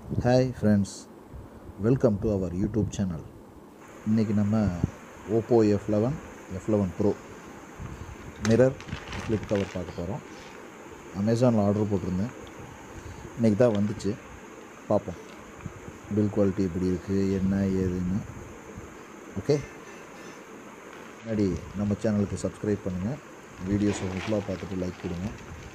hi friends welcome to our YouTube channel இன்றைக்கி நம்ம Oppo F eleven F eleven pro mirror flip cover பார்க்க போகிறோம் அமேசானில் order போட்டிருந்தேன் இன்றைக்கி தான் வந்துச்சு பார்ப்போம் பில் குவாலிட்டி எப்படி இருக்குது என்ன ஏதுன்னு ஓகே முன்னாடி நம்ம சேனலுக்கு சப்ஸ்கிரைப் பண்ணுங்கள் வீடியோஸை ஃபுல்லாக பார்த்துட்டு லைக் கொடுங்க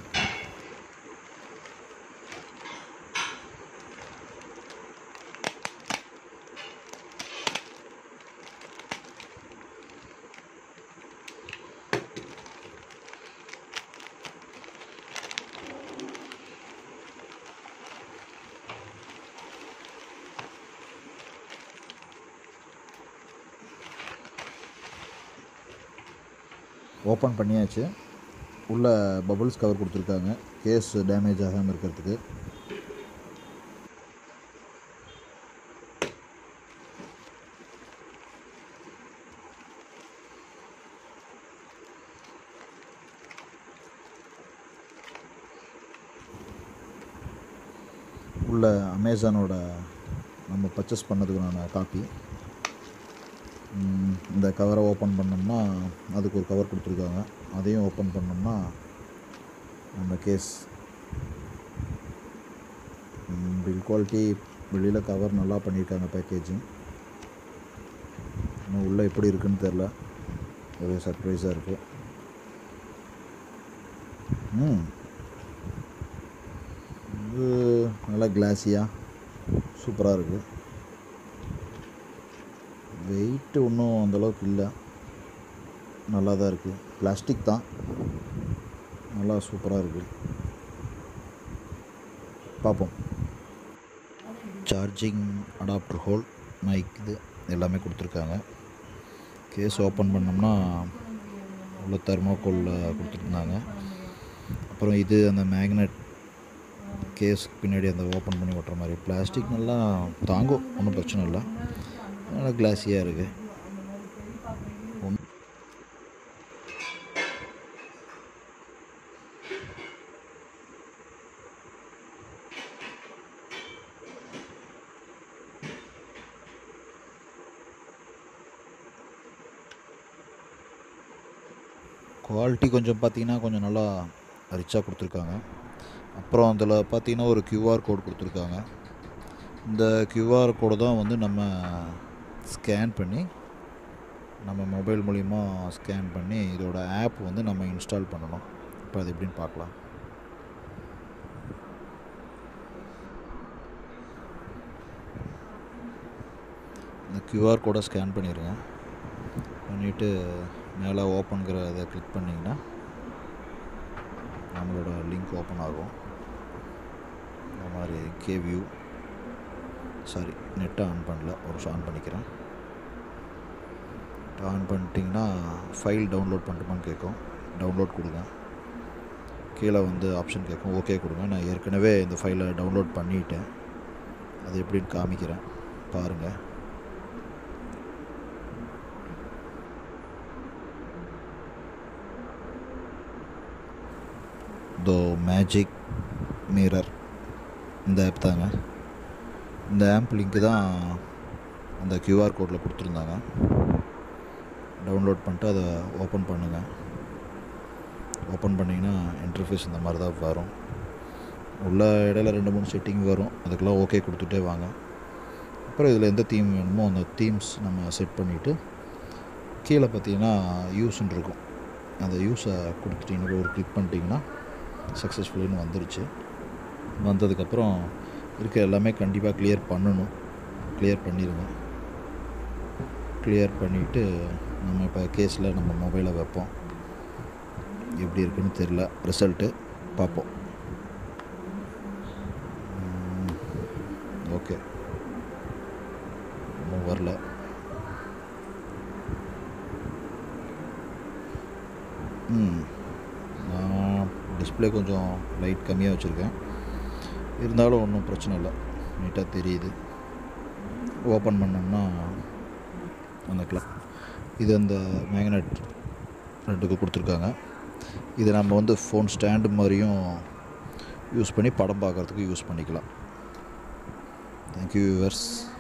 ஓப்பன் பண்ணியாச்சு உள்ள பபுள்ஸ் கவர் கொடுத்துருக்காங்க கேஸ் டேமேஜ் ஆகாமல் இருக்கிறதுக்கு உள்ள அமேசானோட நம்ம பர்ச்சேஸ் பண்ணதுக்கான காப்பி ம், இந்த கவரை ஓப்பன் பண்ணோம்னா அதுக்கு ஒரு கவர் கொடுத்துருக்காங்க அதையும் ஓப்பன் பண்ணோம்னா நம்ம கேஸ் பில் குவாலிட்டி வெளியில் கவர் நல்லா பண்ணியிருக்காங்க பேக்கேஜிங் இன்னும் உள்ளே எப்படி இருக்குன்னு தெரில ஒரே சர்ப்ரைஸாக இருக்குது ம் இது நல்லா கிளாஸியாக சூப்பராக இருக்குது வெயிட் ஒன்றும் அந்தளவுக்கு இல்லை நல்லா தான் இருக்குது பிளாஸ்டிக் தான் நல்லா சூப்பராக இருக்குது பார்ப்போம் சார்ஜிங் அடாப்டர் ஹோல் மைக் இது எல்லாமே கொடுத்துருக்காங்க கேஸ் ஓப்பன் பண்ணோம்னா உள்ள தெர்மோகோலில் கொடுத்துருந்தாங்க அப்புறம் இது அந்த மேக்னெட் கேஸ் பின்னாடி அந்த ஓப்பன் பண்ணி ஓட்டுற மாதிரி பிளாஸ்டிக் நல்லா தாங்கும் ஒன்றும் பிரச்சனை இல்லை நல்லா கிளாஸியாக இருக்குது குவாலிட்டி கொஞ்சம் பார்த்தீங்கன்னா கொஞ்சம் நல்லா ரிச்சாக கொடுத்துருக்காங்க அப்புறம் அதில் பார்த்தீங்கன்னா ஒரு கியூஆர் கோட் கொடுத்துருக்காங்க இந்த கியூஆர் கோடை தான் வந்து நம்ம ஸ்கேன் பண்ணி நம்ம மொபைல் மூலிமா ஸ்கேன் பண்ணி இதோட ஆப் வந்து நம்ம இன்ஸ்டால் பண்ணணும் இப்போ அது எப்படின்னு பார்க்கலாம் இந்த கியூஆர் கோடை ஸ்கேன் பண்ணிடுங்க பண்ணிவிட்டு மேலே ஓப்பனுங்கிற இதை கிளிக் பண்ணிங்கன்னா நம்மளோட லிங்க் ஓப்பன் ஆகும் இந்த மாதிரி கே வியூ சாரி நெட்டை ஆன் பண்ணல ஒரு நிமிஷம் ஆன் பண்ணிக்கிறேன் ஆன் பண்ணிட்டிங்கன்னா ஃபைல் டவுன்லோட் பண்ணிட்டுமான்னு கேட்கும் டவுன்லோட் கொடுங்க கீழே வந்து ஆப்ஷன் கேட்கும் ஓகே கொடுங்க நான் ஏற்கனவே இந்த ஃபைலை டவுன்லோட் பண்ணிட்டேன் அது எப்படின்னு காமிக்கிறேன் பாருங்கள் தோ மேஜிக் மிரர் இந்த ஆப் தாங்க இந்த ஆப் லிங்க்கு தான் அந்த கியூஆர் கோடில் கொடுத்துருந்தாங்க டவுன்லோட் பண்ணிட்டு அதை ஓப்பன் பண்ணுங்கள் ஓப்பன் பண்ணிங்கன்னா இன்டர்ஃபேஸ் இந்த மாதிரி தான் வரும் உள்ள இடையில ரெண்டு மூணு செட்டிங் வரும் அதுக்கெல்லாம் ஓகே கொடுத்துட்டே வாங்க அப்புறம் இதில் எந்த தீம் வேணுமோ அந்த தீம்ஸ் நம்ம செட் பண்ணிவிட்டு கீழே பார்த்தீங்கன்னா யூஸ்ன்னு இருக்கும் அந்த யூஸை கொடுத்துட்டிங்கன்னா ஒரு கிளிக் பண்ணிட்டீங்கன்னா சக்ஸஸ்ஃபுல்லுன்னு வந்துருச்சு வந்ததுக்கப்புறம் இருக்க எல்லாமே கண்டிப்பாக கிளியர் பண்ணணும் கிளியர் பண்ணிடுங்க கிளியர் பண்ணிவிட்டு நம்ம இப்போ கேஸில் நம்ம மொபைலை வைப்போம் எப்படி இருக்குன்னு தெரில ரிசல்ட்டு பார்ப்போம் ஓகே இன்னும் வரல ம் நான் டிஸ்பிளே கொஞ்சம் லைட் கம்மியாக வச்சுருக்கேன் இருந்தாலும் ஒன்றும் பிரச்சனை இல்லை நீட்டாக தெரியுது ஓப்பன் பண்ணோம்னா அந்த கிளாக் இது அந்த மேக்னெட் ரெண்டுக்கு கொடுத்துருக்காங்க இதை நம்ம வந்து ஃபோன் ஸ்டாண்டு மாதிரியும் யூஸ் பண்ணி படம் பார்க்குறதுக்கு யூஸ் பண்ணிக்கலாம் தேங்க்யூ வியூவர்ஸ்